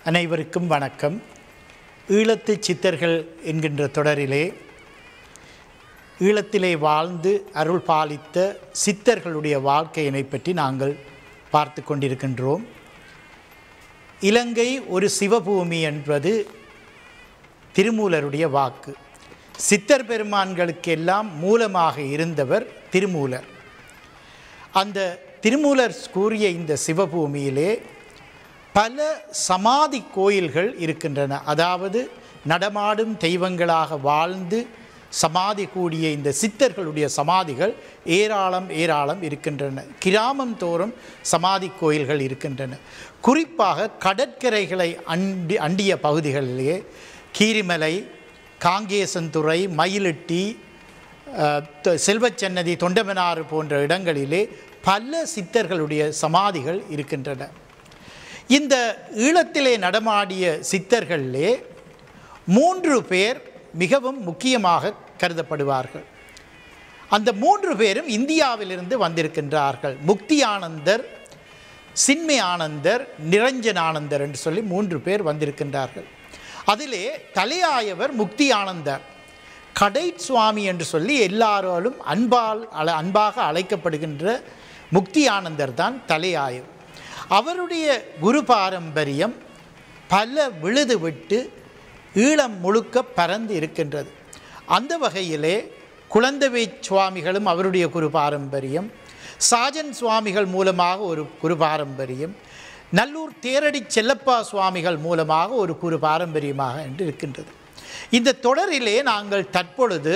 அனைவருக்கும் வணக்கம் ஈழத்து சித்தர்கள் என்கின்ற தொடரிலே ஈழத்திலே வாழ்ந்து அருள் பாலித்த சித்தர்களுடைய வாழ்க்கையினை பற்றி நாங்கள் பார்த்து கொண்டிருக்கின்றோம் இலங்கை ஒரு சிவபூமி என்பது திருமூலருடைய வாக்கு சித்தர் பெருமான்களுக்கெல்லாம் மூலமாக இருந்தவர் திருமூலர் அந்த திருமூலர் கூறிய இந்த சிவபூமியிலே பல சமாதி கோயில்கள் இருக்கின்றன அதாவது நடமாடும் தெய்வங்களாக வாழ்ந்து சமாதி கூடிய இந்த சித்தர்களுடைய சமாதிகள் ஏராளம் ஏராளம் இருக்கின்றன கிராமம் தோறும் சமாதி கோயில்கள் இருக்கின்றன குறிப்பாக கடற்கரைகளை அண்டி அண்டிய பகுதிகளிலே கீரிமலை காங்கேசன்துறை மயிலிட்டி அஹ், த- செல்வச்சன்னதி தொண்டமனாறு போன்ற இடங்களிலே பல சித்தர்களுடைய சமாதிகள் இருக்கின்றன இந்த ஈழத்திலே நடமாடிய சித்தர்களிலே மூன்று பேர் மிகவும் முக்கியமாக கருதப்படுவார்கள் அந்த மூன்று பேரும் இந்தியாவிலிருந்து வந்திருக்கின்றார்கள் முக்தி ஆனந்தர் சின்மை ஆனந்தர் நிரஞ்சன் ஆனந்தர் என்று சொல்லி மூன்று பேர் வந்திருக்கின்றார்கள் அதிலே தலையாயவர் முக்தி ஆனந்தர் கடை சுவாமி என்று சொல்லி எல்லாராலும் அன்பால் அல அன்பாக அழைக்கப்படுகின்ற முக்தி ஆனந்தர் தான் தலையாயவர் அவருடைய குரு பாரம்பரியம் பல விழுது விட்டு ஈழம் முழுக்க பரந்து இருக்கின்றது அந்த வகையிலே குழந்தவை சுவாமிகளும் அவருடைய குரு பாரம்பரியம் சாஜன் சுவாமிகள் மூலமாக ஒரு குரு பாரம்பரியம் நல்லூர் தேரடி செல்லப்பா சுவாமிகள் மூலமாக ஒரு குரு பாரம்பரியமாக என்று இருக்கின்றது இந்த தொடரிலே நாங்கள் தற்பொழுது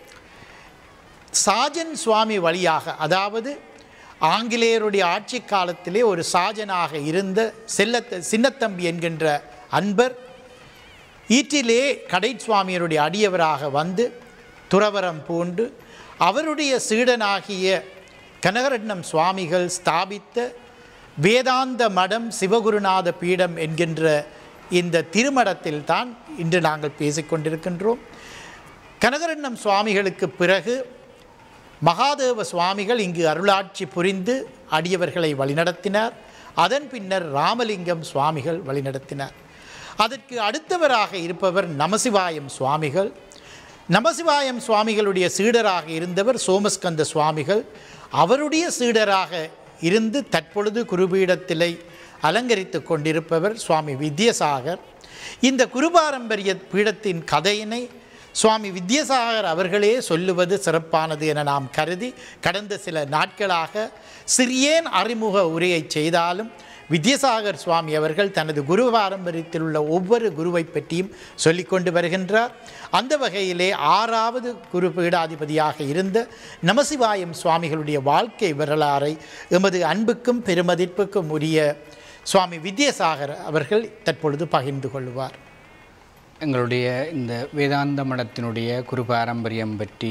சாஜன் சுவாமி வழியாக அதாவது ஆங்கிலேயருடைய ஆட்சி காலத்திலே ஒரு சாஜனாக இருந்த செல்லத்த சின்னத்தம்பி என்கின்ற அன்பர் ஈட்டிலே கடை சுவாமியருடைய அடியவராக வந்து துறவரம் பூண்டு அவருடைய சீடனாகிய கனகரட்னம் சுவாமிகள் ஸ்தாபித்த வேதாந்த மடம் சிவகுருநாத பீடம் என்கின்ற இந்த திருமடத்தில் தான் இன்று நாங்கள் பேசிக்கொண்டிருக்கின்றோம் கனகரட்னம் சுவாமிகளுக்கு பிறகு மகாதேவ சுவாமிகள் இங்கு அருளாட்சி புரிந்து அடியவர்களை வழிநடத்தினார் அதன் பின்னர் ராமலிங்கம் சுவாமிகள் வழிநடத்தினார் அதற்கு அடுத்தவராக இருப்பவர் நமசிவாயம் சுவாமிகள் நமசிவாயம் சுவாமிகளுடைய சீடராக இருந்தவர் சோமஸ்கந்த சுவாமிகள் அவருடைய சீடராக இருந்து தற்பொழுது குருபீடத்திலை அலங்கரித்து கொண்டிருப்பவர் சுவாமி வித்யசாகர் இந்த குருபாரம்பரிய பீடத்தின் கதையினை சுவாமி வித்யாசாகர் அவர்களே சொல்லுவது சிறப்பானது என நாம் கருதி கடந்த சில நாட்களாக சிறியேன் அறிமுக உரையை செய்தாலும் வித்யாசாகர் சுவாமி அவர்கள் தனது குரு பாரம்பரியத்தில் உள்ள ஒவ்வொரு குருவை பற்றியும் சொல்லிக்கொண்டு வருகின்றார் அந்த வகையிலே ஆறாவது குரு பீடாதிபதியாக இருந்த நமசிவாயம் சுவாமிகளுடைய வாழ்க்கை வரலாறை எமது அன்புக்கும் பெருமதிப்புக்கும் உரிய சுவாமி வித்யாசாகர் அவர்கள் தற்பொழுது பகிர்ந்து கொள்வார் எங்களுடைய இந்த வேதாந்த மடத்தினுடைய குரு பாரம்பரியம் பற்றி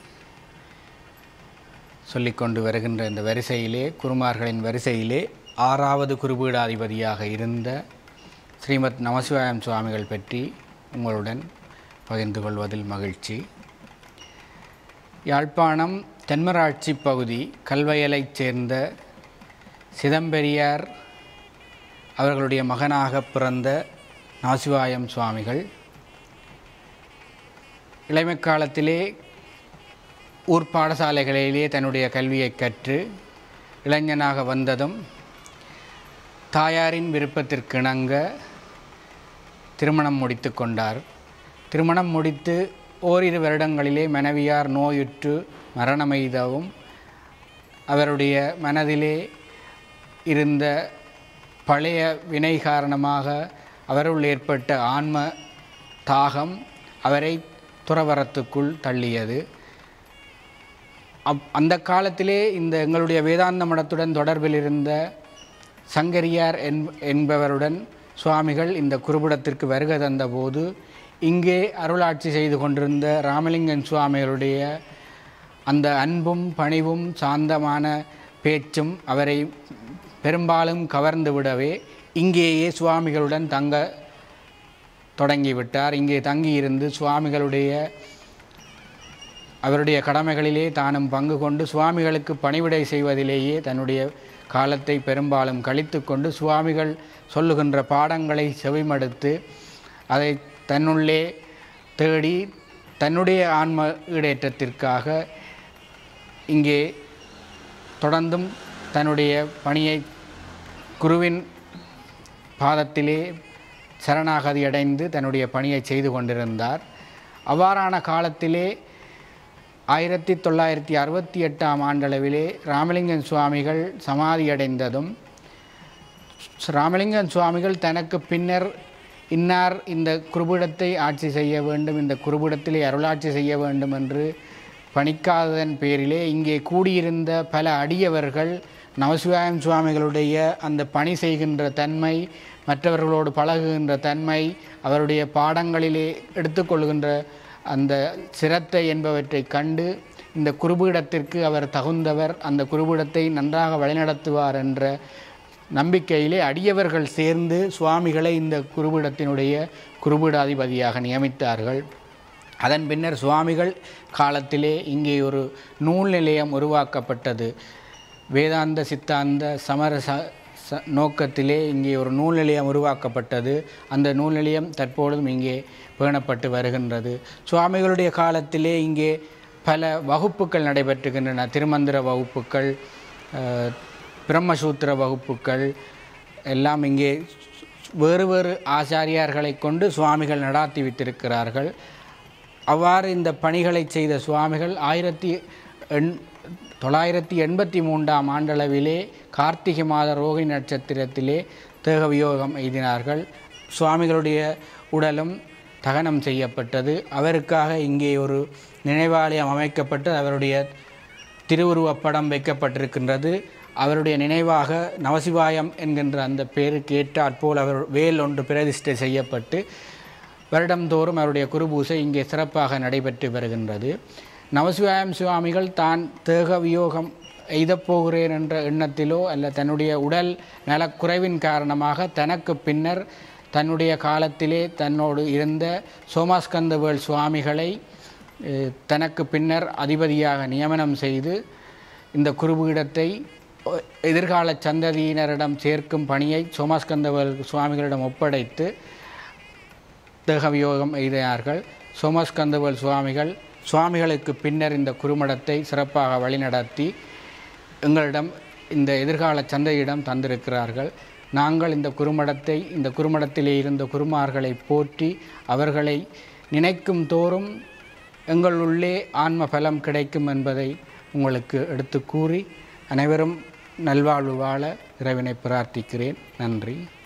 சொல்லிக்கொண்டு வருகின்ற இந்த வரிசையிலே குருமார்களின் வரிசையிலே ஆறாவது குருபீடாதிபதியாக இருந்த ஸ்ரீமத் நமசிவாயம் சுவாமிகள் பற்றி உங்களுடன் பகிர்ந்து கொள்வதில் மகிழ்ச்சி யாழ்ப்பாணம் தென்மராட்சி பகுதி கல்வயலைச் சேர்ந்த சிதம்பரியார் அவர்களுடைய மகனாக பிறந்த நாசிவாயம் சுவாமிகள் இளமை காலத்திலே ஊர் பாடசாலைகளிலே தன்னுடைய கல்வியை கற்று இளைஞனாக வந்ததும் தாயாரின் விருப்பத்திற்கிணங்க திருமணம் முடித்து கொண்டார் திருமணம் முடித்து ஓரிரு வருடங்களிலே மனைவியார் நோயுற்று மரணமெய்தவும் அவருடைய மனதிலே இருந்த பழைய வினை காரணமாக அவருள் ஏற்பட்ட ஆன்ம தாகம் அவரை துறவரத்துக்குள் தள்ளியது அப் அந்த காலத்திலே இந்த எங்களுடைய வேதாந்த மடத்துடன் தொடர்பில் இருந்த சங்கரியார் என் என்பவருடன் சுவாமிகள் இந்த குருபுடத்திற்கு வருகை தந்தபோது இங்கே அருளாட்சி செய்து கொண்டிருந்த ராமலிங்கன் சுவாமிகளுடைய அந்த அன்பும் பணிவும் சாந்தமான பேச்சும் அவரை பெரும்பாலும் கவர்ந்து விடவே இங்கேயே சுவாமிகளுடன் தங்க தொடங்கிவிட்டார் இங்கே தங்கியிருந்து சுவாமிகளுடைய அவருடைய கடமைகளிலே தானும் பங்கு கொண்டு சுவாமிகளுக்கு பணிவிடை செய்வதிலேயே தன்னுடைய காலத்தை பெரும்பாலும் கழித்து கொண்டு சுவாமிகள் சொல்லுகின்ற பாடங்களை செவிமடுத்து அதை தன்னுள்ளே தேடி தன்னுடைய ஆன்ம ஈடேற்றத்திற்காக இங்கே தொடர்ந்தும் தன்னுடைய பணியை குருவின் பாதத்திலே சரணாகதி அடைந்து தன்னுடைய பணியை செய்து கொண்டிருந்தார் அவ்வாறான காலத்திலே ஆயிரத்தி தொள்ளாயிரத்தி அறுபத்தி எட்டாம் ஆண்டளவிலே ராமலிங்கன் சுவாமிகள் சமாதியடைந்ததும் ராமலிங்கன் சுவாமிகள் தனக்கு பின்னர் இன்னார் இந்த குருபீடத்தை ஆட்சி செய்ய வேண்டும் இந்த குருபீடத்திலே அருளாட்சி செய்ய வேண்டும் என்று பணிக்காததன் பேரிலே இங்கே கூடியிருந்த பல அடியவர்கள் நவசிவாயம் சுவாமிகளுடைய அந்த பணி செய்கின்ற தன்மை மற்றவர்களோடு பழகுகின்ற தன்மை அவருடைய பாடங்களிலே எடுத்துக்கொள்கின்ற அந்த சிரத்தை என்பவற்றை கண்டு இந்த குருபீடத்திற்கு அவர் தகுந்தவர் அந்த குருபீடத்தை நன்றாக வழிநடத்துவார் என்ற நம்பிக்கையிலே அடியவர்கள் சேர்ந்து சுவாமிகளை இந்த குருபீடத்தினுடைய குருபீடாதிபதியாக நியமித்தார்கள் அதன் பின்னர் சுவாமிகள் காலத்திலே இங்கே ஒரு நூல் நிலையம் உருவாக்கப்பட்டது வேதாந்த சித்தாந்த சமரச ச நோக்கத்திலே இங்கே ஒரு நூல் நிலையம் உருவாக்கப்பட்டது அந்த நூல் நிலையம் தற்பொழுதும் இங்கே பேணப்பட்டு வருகின்றது சுவாமிகளுடைய காலத்திலே இங்கே பல வகுப்புகள் நடைபெற்றுகின்றன திருமந்திர வகுப்புகள் அஹ், பிரம்மசூத்திர வகுப்புகள் எல்லாம் இங்கே வேறு வேறு ஆச்சாரியார்களை கொண்டு சுவாமிகள் நடாத்தி வைத்திருக்கிறார்கள் அவ்வாறு இந்த பணிகளை செய்த சுவாமிகள் ஆயிரத்தி எண் தொள்ளாயிரத்தி எண்பத்தி மூன்றாம் ஆண்டளவிலே கார்த்திகை மாத ரோகிணி நட்சத்திரத்திலே தேகவியோகம் எய்தினார்கள் சுவாமிகளுடைய உடலும் தகனம் செய்யப்பட்டது அவருக்காக இங்கே ஒரு நினைவாலயம் அமைக்கப்பட்டு அவருடைய திருவுருவப் படம் வைக்கப்பட்டிருக்கின்றது அவருடைய நினைவாக நவசிவாயம் என்கின்ற அந்த பேருக்கு ஏற்றாற்போல் அவர் வேல் ஒன்று பிரதிஷ்டை செய்யப்பட்டு வருடந்தோறும் அவருடைய குருபூசை இங்கே சிறப்பாக நடைபெற்று வருகின்றது நவசிவாயம் சுவாமிகள் தான் தேக வியோகம் எய்தப் போகிறேன் என்ற எண்ணத்திலோ அல்ல தன்னுடைய உடல் நலக்குறைவின் காரணமாக தனக்கு பின்னர் தன்னுடைய காலத்திலே தன்னோடு இருந்த சோமாஸ்கந்தவேல் சுவாமிகளை அஹ், தனக்கு பின்னர் அதிபதியாக நியமனம் செய்து இந்த குருபீடத்தை ஒ- எதிர்கால சந்ததியினரிடம் சேர்க்கும் பணியை சோமாஸ்கந்தவேல் சுவாமிகளிடம் ஒப்படைத்து தேகவியோகம் எய்தினார்கள் சோமஸ்கந்தவேல் சுவாமிகள் சுவாமிகளுக்கு பின்னர் இந்த குருமடத்தை சிறப்பாக வழிநடத்தி எங்களிடம் இந்த எதிர்கால சந்தையிடம் தந்திருக்கிறார்கள் நாங்கள் இந்த குருமடத்தை இந்த குருமடத்திலே இருந்த குருமார்களை போற்றி அவர்களை நினைக்கும் தோறும் எங்களுள்ளே ஆன்ம பலம் கிடைக்கும் என்பதை உங்களுக்கு எடுத்து கூறி அனைவரும் நல்வாழ்வு வாழ இறைவனை பிரார்த்திக்கிறேன் நன்றி